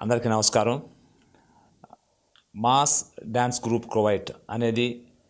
అందరికీ నమస్కారం mass dance group Kuwait అనేది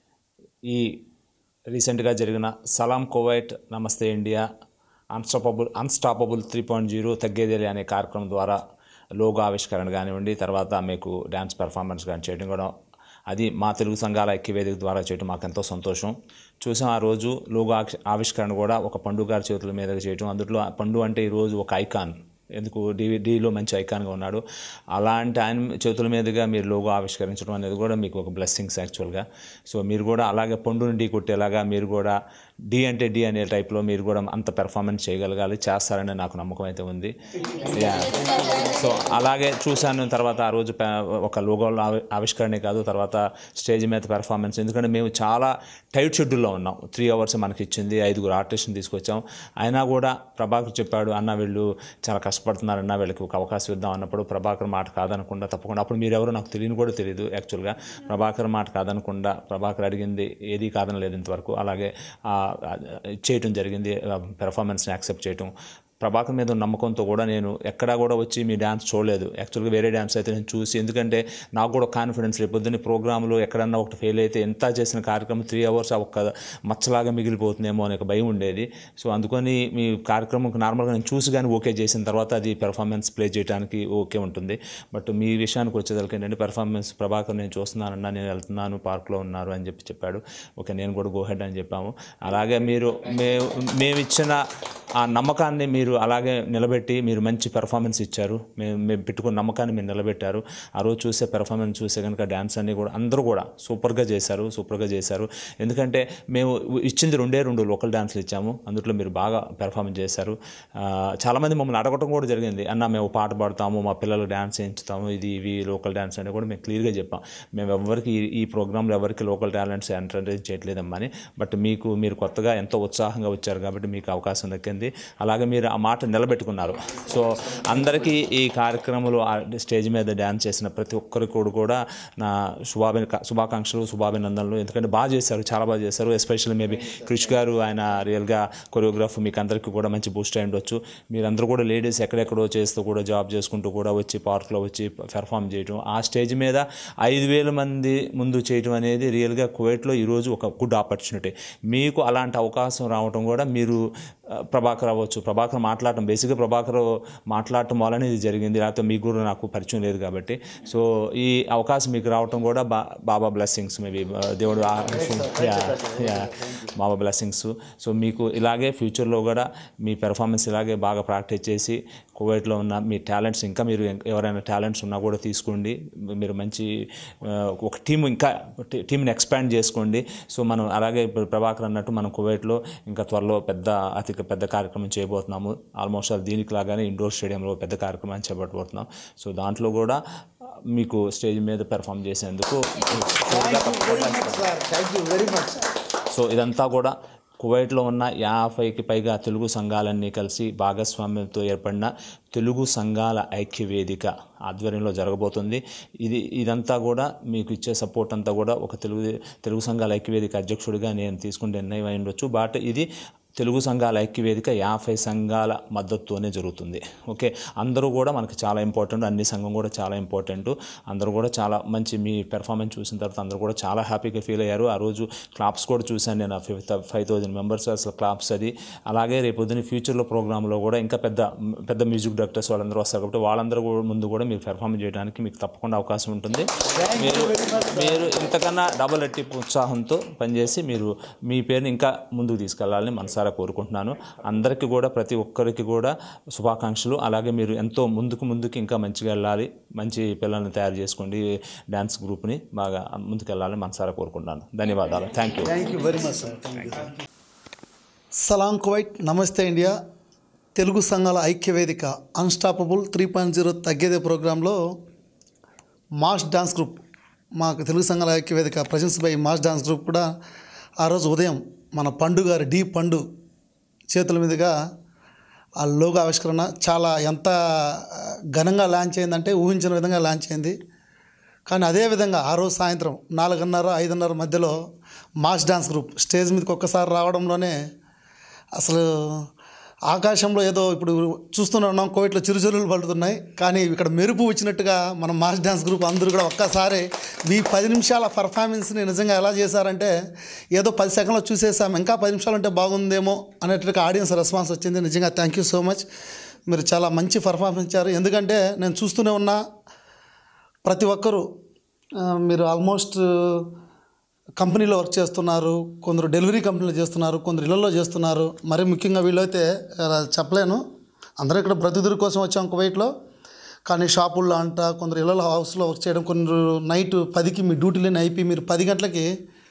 ఈ రీసెంట్గా జరిగిన సలాం కువైట్ నమస్తే India unstoppable unstoppable three point zero తగ్గేదేలే అనే కార్యక్రమం ద్వారా లోగో ఆవిష్కరణ కానివ్వండి తర్వాత మీకు డ్యాన్స్ పెర్ఫార్మెన్స్ కానీ చేయడం కూడా అది మా తెలుగు సంఘాల ఐక్యవేదిక ద్వారా చేయడం మాకు ఎంతో సంతోషం చూసాం ఆ రోజు లోగో ఆక్ష- ఆవిష్కరణ కూడా ఒక పండు గారి చేతుల మీదుగా చేయడం అందులో ఆ పండు అంటే ఈరోజు ఒక ఐకాన్ ఎందుకు డి డీలో మంచి ఐకాన్గా ఉన్నాడు అలాంటి ఆయన చేతుల మీదుగా మీరు లోగో ఆవిష్కరించడం అనేది కూడా మీకు ఒక బ్లెస్సింగ్స్ యాక్చువల్గా సో మీరు కూడా అలాగే పండుని ఢీ కొట్టేలాగా మీరు కూడా డి అంటే డి అనే టైప్లో మీరు కూడా అంత పెర్ఫార్మెన్స్ చేయగలగాలి చేస్తారని నాకు నమ్మకం అయితే ఉంది యా సో అలాగే చూశాను తర్వాత ఆ రోజు ప- ఒక లోగోలో ఆవి- ఆవిష్కరణే కాదు తర్వాత స్టేజ్ మీద పెర్ఫార్మెన్స్ ఎందుకంటే మేము చాలా టైట్ షెడ్యూల్లో ఉన్నాం త్రీ అవర్స్ మనకి ఇచ్చింది ఐదుగురు ఆర్టిస్ట్ని తీసుకొచ్చాం అయినా కూడా ప్రభాకర్ చెప్పాడు అన్న వీళ్ళు చాలా కష్టపడుతున్నారన్న వీళ్ళకి ఒక అవకాశం ఇద్దాం అన్నప్పుడు ప్రభాకర్ మాట కాదనకుండా తప్పకుండా అప్పుడు మీరెవరో నాకు తెలియని కూడా తెలియదు యాక్చువల్గా ప్రభాకర్ మాట కాదనకుండా ప్రభాకర్ అడిగింది ఏది కాదనలేదు ఇంతవరకు అలాగే ఆ, ఆ, చేయటం జరిగింది పెర్ఫార్మెన్స్ని యాక్సెప్ట్ చేయటం ప్రభాకర్ మీద ఉన్న నమ్మకంతో కూడా నేను ఎక్కడా కూడా వచ్చి మీ డ్యాన్స్ చూడలేదు యాక్చువల్గా వేరే డ్యాన్స్ అయితే నేను చూసి ఎందుకంటే నాకు కూడా కాన్ఫిడెన్స్ రేపు పొద్దున్న ప్రోగ్రాంలో ఎక్కడన్నా ఒకటి ఫెయిల్ అయితే ఎంత చేసిన కార్యక్రమం త్రీ అవర్స్ ఒక్క మచ్చలాగా మిగిలిపోతుందేమో అనే ఒక భయం ఉండేది సో అందుకని మీ కార్యక్రమం నార్మల్గా నేను చూసి కానీ ఓకే చేసిన తర్వాత అది పెర్ఫార్మెన్స్ ప్లే చేయడానికి ఓకే ఉంటుంది బట్ మీ విషయానికి వచ్చేదానికి ఏంటంటే పెర్ఫార్మెన్స్ ప్రభాకర్ నేను చూస్తున్నానన్నా నేను వెళ్తున్నాను పార్క్లో ఉన్నారు అని చెప్పి చెప్పాడు ఓకే నేను కూడా గో హెడ్ అని చెప్పాము అలాగే మీరు మే మేము ఇచ్చిన ఆ నమ్మకాన్ని మీరు అలాగే నిలబెట్టి మీరు మంచి పెర్ఫార్మెన్స్ ఇచ్చారు మేము మేము పెట్టుకున్న నమ్మకాన్ని మీరు నిలబెట్టారు ఆ రోజు చూసే పెర్ఫార్మెన్స్ చూసే కనుక డ్యాన్స్ అన్ని కూడా అందరూ కూడా సూపర్గా చేశారు సూపర్గా చేశారు ఎందుకంటే మేము ఇచ్చింది రెండే రెండు లోకల్ డ్యాన్స్లు ఇచ్చాము అందులో మీరు బాగా పెర్ఫార్మెన్స్ చేశారు ఆ, చాలామంది మమ్మల్ని అడగటం కూడా జరిగింది అన్న మేము పాట పాడతాము మా పిల్లలు డ్యాన్స్ చేయించుతాము ఇది ఇవి లోకల్ డ్యాన్స్ అని కూడా మేము క్లియర్గా చెప్పాం మేము ఎవరికి ఈ- ఈ ప్రోగ్రాంలో ఎవరికి లోకల్ టాలెంట్స్ ఎంటర్టైన్ చేయట్లేదమ్మా అని బట్ మీకు మీరు కొత్తగా ఎంతో ఉత్సాహంగా వచ్చారు కాబట్టి మీకు అవకాశం దక్కింది అలాగే మీరు ఆ మాట నిలబెట్టుకున్నారు సో అందరికీ ఈ కార్యక్రమంలో ఆ స్టేజ్ మీద డ్యాన్స్ చేసిన ప్రతి ఒక్కరికి కూడా కూడా నా శుభాభి శుభాకాంక్షలు శుభాభినందనలు ఎందుకంటే బాగా చేశారు చాలా బాగా చేశారు ఎస్పెషల్లీ మేబీ క్రిష్ గారు ఆయన రియల్గా కొరియోగ్రాఫ్ మీకు అందరికీ కూడా మంచి బూస్ట్ అయి ఉండొచ్చు మీరందరూ కూడా లేడీస్ ఎక్కడెక్కడో చేస్తూ కూడా జాబ్ చేసుకుంటూ కూడా వచ్చి పార్క్లో వచ్చి పెర్ఫామ్ చేయడం ఆ స్టేజ్ మీద ఐదు వేల మంది ముందు చేయడం అనేది రియల్గా కువైట్లో ఈరోజు ఒక గుడ్ ఆపర్చునిటీ మీకు అలాంటి అవకాశం రావడం కూడా మీరు ఆ, ప్రభాకర్ అవ్వచ్చు ప్రభాకర్ మాట్లాడటం బేసిక్గా ప్రభాకర్ మాట్లాడటం వలన ఇది జరిగింది లేకపోతే మీకు కూడా నాకు పరిచయం లేదు కాబట్టి సో ఈ అవకాశం మీకు రావటం కూడా బా బాబా బ్లెస్సింగ్స్ మేబీ దేవుడు ఆ- yeah, yeah, Baba blessings so మీకు ఇలాగే ఫ్యూచర్లో కూడా మీ పెర్ఫార్మెన్స్ ఇలాగే బాగా ప్రాక్టీస్ చేసి కువైట్లో ఉన్న మీ టాలెంట్స్ ఇంకా మీరు ఎం- ఎవరైనా టాలెంట్స్ ఉన్నా కూడా తీసుకోండి మీరు మంచి ఆ, ఒక టీం ఇంకా టీ- టీంని ఎక్స్పాండ్ చేసుకోండి సో మనం అలాగే ఇప్పుడు ప్రభాకర్ అన్నట్టు మనం కువైట్లో ఇంకా త్వరలో పెద్ద అతి పెద్ద కార్యక్రమం చేయబోతున్నాము ఆల్మోస్ట్ అది దీనికి లాగానే ఇండోర్ స్టేడియంలో పెద్ద కార్యక్రమాన్ని చేపట్టబోతున్నాం సో దాంట్లో కూడా ఆ, మీకు స్టేజ్ మీద పెర్ఫామ్ చేసేందుకు thank you very much so ఇదంతా కూడా కువైట్లో ఉన్న యాభైకి పైగా తెలుగు సంఘాలన్నీ కలిసి భాగస్వామ్యంతో ఏర్పడిన తెలుగు సంఘాల ఐక్య వేదిక ఆధ్వర్యంలో జరగబోతుంది ఇది ఇదంతా కూడా మీకు ఇచ్చే సపోర్ట్ అంతా కూడా ఒక తెలుగు తెలుగు సంఘాల ఐక్య వేదిక అధ్యక్షుడిగా నేను తీసుకుంటే నిర్ణయం అయి ఉండొచ్చు బట్ ఇది తెలుగు సంఘాల ఐక్యవేదిక యాభై సంఘాల మద్దతుతోనే జరుగుతుంది ఓకే అందరూ కూడా మనకి చాలా ఇంపార్టెంట్ అన్ని సంఘం కూడా చాలా ఇంపార్టెంట్ అందరూ కూడా చాలా మంచి మీ పెర్ఫార్మెన్స్ చూసిన తర్వాత అందరూ కూడా చాలా హ్యాపీగా ఫీల్ అయ్యారు ఆ రోజు క్లాప్స్ కూడా చూశాను నేను ఫైవ్ థౌజండ్ మెంబర్స్ అసలు క్లాప్స్ అది అలాగే రేపు పొద్దున్న ఫ్యూచర్లో ప్రోగ్రాంలో కూడా ఇంకా పెద్ద పెద్ద మ్యూజిక్ డైరెక్టర్స్ వాళ్ళందరూ వస్తారు కాబట్టి వాళ్ళందరూ కూడా ముందు కూడా మీరు పెర్ఫార్మ్ చేయడానికి మీకు తప్పకుండా అవకాశం ఉంటుంది మీరు మీరు ఇంతకన్నా డబుల్ రెట్టింపు ఉత్సాహంతో పనిచేసి మీరు మీ పేరుని ఇంకా ముందుకు తీసుకెళ్లాలని మనసారా కోరుకుంటున్నాను అందరికీ కూడా ప్రతి ఒక్కరికి కూడా శుభాకాంక్షలు అలాగే మీరు ఎంతో ముందుకు ముందుకు ఇంకా మంచిగా వెళ్ళాలి మంచి పిల్లల్ని తయారు చేసుకోండి డ్యాన్స్ గ్రూప్ని బాగా ముందుకు వెళ్ళాలని మనసారా కోరుకుంటున్నాను ధన్యవాదాలు thank you thank you very much sir సలాం కువైట్ నమస్తే ఇండియా తెలుగు సంఘాల ఐక్యవేదిక అన్స్టాపబుల్ త్రీ పాయింట్ జీరో తగ్గేదే ప్రోగ్రాంలో మాస్ డాన్స్ గ్రూప్ మాకు తెలుగు సంఘాల ఐక్యవేదిక presence by mass dance group కూడా ఆ రోజు ఉదయం మన పండు గారి డి పండు చేతుల మీదుగా ఆ లోగో ఆవిష్కరణ చాలా ఎంత ఘనంగా లాంచ్ అయిందంటే ఊహించిన విధంగా లాంచ్ అయింది కానీ అదేవిధంగా ఆ రోజు సాయంత్రం నాలుగున్నర ఐదున్నర మధ్యలో మాస్ డాన్స్ గ్రూప్ స్టేజ్ మీదకి ఒక్కసారి రావడంలోనే అసలు ఆకాశంలో ఏదో ఇప్పుడు చూస్తూనే ఉన్నాం కోవిట్లో చిరుచిరులు పడుతున్నాయి కానీ ఇక్కడ మెరుపు వచ్చినట్టుగా మన మాస్ డ్యాన్స్ గ్రూప్ అందరూ కూడా ఒక్కసారి మీ పది నిమిషాల పర్ఫార్మెన్స్ని నిజంగా ఎలా చేశారంటే ఏదో పది సెకండ్లో చూసేసాం ఇంకా పది నిమిషాలు ఉంటే బాగుందేమో అనేట్టుగా ఆడియన్స్ రెస్పాన్స్ వచ్చింది నిజంగా థ్యాంక్ యూ సో మచ్ మీరు చాలా మంచి పర్ఫార్మెన్స్ ఇచ్చారు ఎందుకంటే నేను చూస్తూనే ఉన్నా ప్రతి ఒక్కరూ ఆ, మీరు ఆల్మోస్ట్ కంపెనీలో వర్క్ చేస్తున్నారు కొందరు డెలివరీ కంపెనీలో చేస్తున్నారు కొందరు ఇళ్లలో చేస్తున్నారు మరి ముఖ్యంగా వీళ్ళైతే అలా చెప్పలేను అందరూ ఇక్కడ బ్రతుకుదురు కోసం వచ్చాం కువైట్లో కానీ షాపుల్లో అంట కొందరు ఇళ్ళలో హౌస్లో వర్క్ చేయడం కొందరు నైట్ పదికి మీ డ్యూటీలని అయిపోయి మీరు పది గంటలకి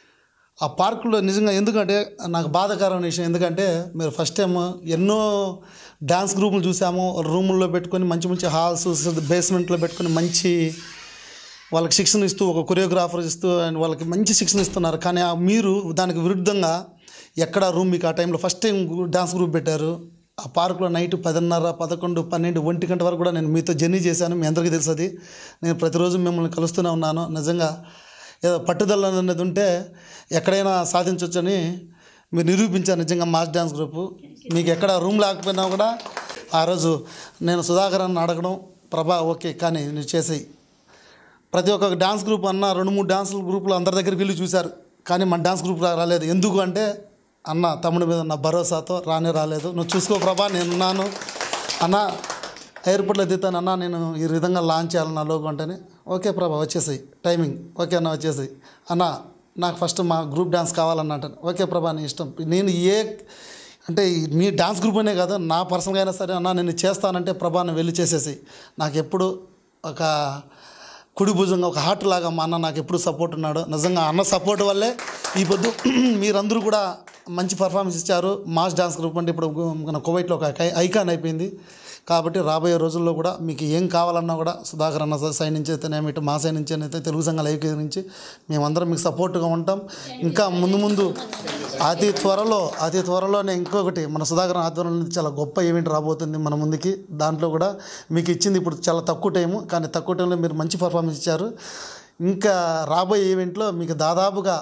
ఆ పార్కులో నిజంగా ఎందుకంటే నాకు బాధాకరమైన విషయం ఎందుకంటే మీరు ఫస్ట్ టైం ఎన్నో డ్యాన్స్ గ్రూపులు చూసాము రూముల్లో పెట్టుకొని మంచి మంచి హాల్స్ బేస్మెంట్లో పెట్టుకొని మంచి వాళ్ళకి శిక్షణ ఇస్తూ ఒక కొరియోగ్రాఫర్ ఇస్తూ అండ్ వాళ్ళకి మంచి శిక్షణ ఇస్తున్నారు కానీ ఆ మీరు దానికి విరుద్ధంగా ఎక్కడ రూమ్ మీకు ఆ టైంలో ఫస్ట్ టైం డ్యాన్స్ గ్రూప్ పెట్టారు ఆ పార్కులో నైట్ పదిన్నర పదకొండు పన్నెండు ఒంటి గంట వరకు కూడా నేను మీతో జర్నీ చేశాను మీ అందరికీ తెలుసు అది నేను ప్రతిరోజు మిమ్మల్ని కలుస్తూనే ఉన్నాను నిజంగా ఏదో పట్టుదల అనేది ఉంటే ఎక్కడైనా సాధించవచ్చని మీరు నిరూపించారు నిజంగా మాస్ డ్యాన్స్ గ్రూప్ మీకు ఎక్కడ రూమ్ లేకపోయినా కూడా ఆ రోజు నేను సుధాకర్ అన్న అడగడం ప్రభా ఓకే కానీ నువ్వు చేసేయి ప్రతి ఒక్క డాన్స్ గ్రూప్ అన్న రెండు మూడు డాన్స్ గ్రూపులు అందరి దగ్గర వీళ్ళు చూశారు కానీ మన డాన్స్ గ్రూప్ రా- రాలేదు ఎందుకు అంటే అన్న తమ్ముడి మీద ఉన్న భరోసాతో రానే రాలేదు నువ్వు చూసుకో ప్రభా నేనున్నాను అన్న ఎయిర్పోర్ట్లో దిగుతాను అన్న నేను ఈ విధంగా లాంచ్ చేయాలి నా లోగో అంటేనే ఓకే ప్రభా వచ్చేసాయి టైమింగ్ ఓకే అన్న వచ్చేసాయి అన్న నాకు ఫస్ట్ మా గ్రూప్ డాన్స్ కావాలన్న అంటాను ఓకే ప్రభా నీ ఇష్టం నేను ఏ అంటే ఈ మీ డాన్స్ గ్రూప్ అనే కాదు నా పర్సనల్గా అయినా సరే అన్న నేను చేస్తానంటే ప్రభా నువ్వు వెళ్ళి చేసేసి నాకు ఎప్పుడు ఒక కుడి భుజంగా ఒక హార్ట్ లాగా మా అన్న నాకు ఎప్పుడు సపోర్ట్ ఉన్నాడు నిజంగా అన్న సపోర్ట్ వల్లే ఈ పొద్దు మీరందరూ కూడా మంచి పర్ఫార్మెన్స్ ఇచ్చారు మాస్ డాన్స్ గ్రూప్ అంటే ఇప్పుడు మన కువైట్లో ఒక ఐ- ఐకాన్ అయిపోయింది కాబట్టి రాబోయే రోజుల్లో కూడా మీకు ఏం కావాలన్నా కూడా సుధాకర్ అన్న సైడ్ నుంచి అయితేనేమి ఇటు మా సైడ్ నుంచి అయితే తెలుగు సంఘాల ఐక్య నుంచి మేమందరం మీకు సపోర్ట్గా ఉంటాం ఇంకా ముందు ముందు అతి త్వరలో అతి త్వరలోనే ఇంకొకటి మన సుధాకర్ ఆధ్వర్యంలో నుంచి చాలా గొప్ప ఈవెంట్ రాబోతుంది మన ముందుకి దాంట్లో కూడా మీకు ఇచ్చింది ఇప్పుడు చాలా తక్కువ టైము కానీ తక్కువ టైంలో మీరు మంచి పర్ఫార్మెన్స్ ఇచ్చారు ఇంకా రాబోయే ఈవెంట్లో మీకు దాదాపుగా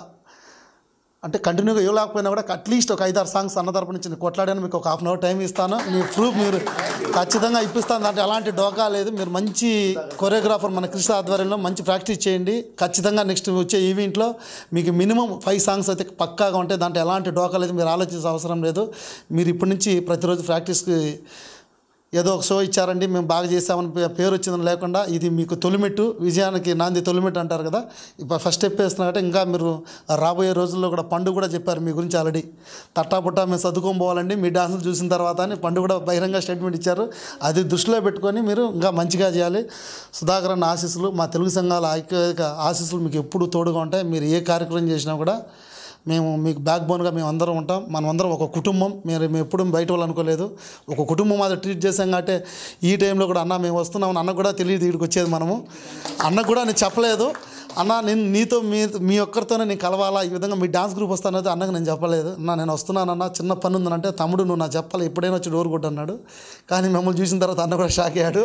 అంటే కంటిన్యూగా ఇవ్వలేకపోయినా కూడా అట్లీస్ట్ ఒక ఐదారు సాంగ్స్ అన్న తరపు నుంచి నేను కొట్లాడాను మీకు ఒక హాఫ్ అన్ అవర్ టైం ఇస్తాను మీ ప్రూఫ్ మీరు ఖచ్చితంగా ఇప్పిస్తాను దాంట్లో ఎలాంటి డోకా లేదు మీరు మంచి కొరియోగ్రాఫర్ మన కృష్ణ ఆధ్వర్యంలో మంచి ప్రాక్టీస్ చేయండి ఖచ్చితంగా నెక్స్ట్ వచ్చే ఈవెంట్లో మీకు మినిమం ఫైవ్ సాంగ్స్ అయితే పక్కాగా ఉంటాయి దాంట్లో ఎలాంటి డోకా లేదు మీరు ఆలోచించే అవసరం లేదు మీరు ఇప్పటి నుంచి ప్రతిరోజు ప్రాక్టీస్కి ఏదో ఒక షో ఇచ్చారండి మేము బాగా చేసామని పే- పేరు వచ్చిందని లేకుండా ఇది మీకు తొలిమెట్టు విజయానికి నాంది తొలిమెట్టు అంటారు కదా ఇప్పుడు ఫస్ట్ స్టెప్ వేస్తున్నారంటే ఇంకా మీరు రాబోయే రోజుల్లో కూడా పండు కూడా చెప్పారు మీ గురించి ఆల్రెడీ తట్టాపుట్టా మేము చదువుకొని పోవాలండి మీ డాన్సులు చూసిన తర్వాత అని పండు కూడా బహిరంగ స్టేట్మెంట్ ఇచ్చారు అది దృష్టిలో పెట్టుకొని మీరు ఇంకా మంచిగా చేయాలి సుధాకర్ అన్న ఆశీస్సులు మా తెలుగు సంఘాల ఐక్యత ఆశీస్సులు మీకు ఎప్పుడు తోడుగా ఉంటాయి మీరు ఏ కార్యక్రమం చేసినా కూడా మేము మీకు బ్యాక్ బోన్గా మేము అందరం ఉంటాం మనం అందరం ఒక కుటుంబం మీరు మేము ఎప్పుడు బయట వాళ్ళు అనుకోలేదు ఒక కుటుంబం అది ట్రీట్ చేసాం కాబట్టి ఈ టైంలో కూడా అన్న మేము వస్తున్నామని అన్న కూడా తెలియదు ఇక్కడికి వచ్చేది మనము అన్న కూడా నేను చెప్పలేదు అన్న నేను నీతో మీ మీ ఒక్కరితోనే నేను కలవాలా ఈ విధంగా మీ డాన్స్ గ్రూప్ వస్తానైతే అన్నకు నేను చెప్పలేదు అన్న నేను వస్తున్నానన్న చిన్న పని ఉందనంటే తమ్ముడు నువ్వు నాకు చెప్పాలి ఎప్పుడైనా వచ్చి డోర్ కొట్టన్నాడు కానీ మిమ్మల్ని చూసిన తర్వాత అన్న కూడా షాక్ అయ్యాడు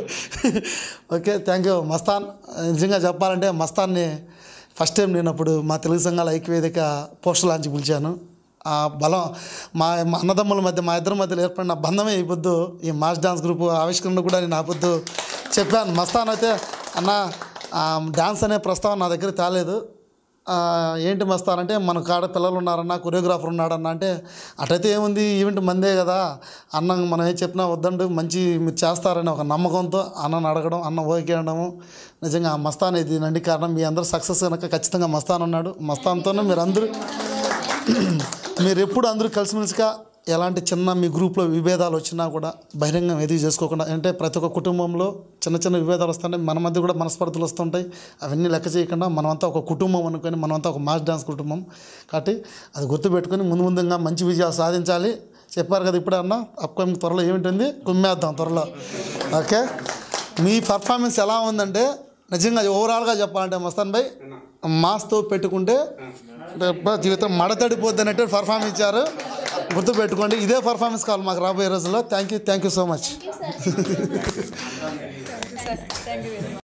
ఓకే థ్యాంక్ యూ మస్తాన్ నిజంగా చెప్పాలంటే మస్తాన్ని ఫస్ట్ టైం నేను అప్పుడు మా తెలుగు సంఘాల ఐక్యవేదిక పోస్టర్ లాంచి పిలిచాను ఆ బలం మా మా అన్నదమ్ముల మధ్య మా ఇద్దరి మధ్యలో ఏర్పడిన బంధమే ఈ పొద్దు ఈ మాస్ డాన్స్ గ్రూప్ ఆవిష్కరణ కూడా నేను ఆ పొద్దు చెప్పాను మస్తాన్ అయితే అన్న ఆ, డాన్స్ అనే ప్రస్తావన నా దగ్గర తేలేదు ఆ, ఏంటి మస్తాన్ అంటే మన కాడ పిల్లలు ఉన్నారన్న కొరియోగ్రాఫర్ ఉన్నాడన్న అంటే అటైతే ఏముంది ఈవెంట్ మందే కదా అన్న మనం ఏం చెప్పినా వద్దండు మంచి మీరు చేస్తారని ఒక నమ్మకంతో అన్నను అడగడం అన్న ఓకే అనడము నిజంగా ఆ మస్తాన్ ఇది నండి కారణం మీ అందరూ సక్సెస్ కనుక ఖచ్చితంగా మస్తాన్ ఉన్నాడు మస్తాన్తోనే మీరు అందరూ మీరు ఎప్పుడు అందరూ కలిసిమెలిసిగా ఎలాంటి చిన్న మీ గ్రూప్లో విభేదాలు వచ్చినా కూడా బహిరంగం ఏది చేసుకోకుండా అంటే ప్రతి ఒక్క కుటుంబంలో చిన్న చిన్న విభేదాలు వస్తుంటాయి మన మధ్య కూడా మనస్పర్ధలు వస్తుంటాయి అవన్నీ లెక్క చేయకుండా మనమంతా ఒక కుటుంబం అనుకొని మనమంతా ఒక మాస్ డాన్స్ కుటుంబం కాబట్టి అది గుర్తుపెట్టుకొని ముందు ముందుగా మంచి విజయాలు సాధించాలి చెప్పారు కదా ఇప్పుడే అన్న అప్కమింగ్ త్వరలో ఏమిటింది కుమ్మేద్దాం త్వరలో ఓకే మీ పర్ఫార్మెన్స్ ఎలా ఉందంటే నిజంగా ఓవరాల్గా చెప్పాలంటే మస్తాన్ భాయ్ మాస్తో పెట్టుకుంటే రేపు జీవితం మడతడిపోద్ది అన్నట్టు పర్ఫార్మెన్స్ ఇచ్చారు గుర్తుపెట్టుకోండి ఇదే పర్ఫార్మెన్స్ కావాలి మాకు రాబోయే రోజుల్లో thank you thank you so much Thank you, sir. Thank you very much.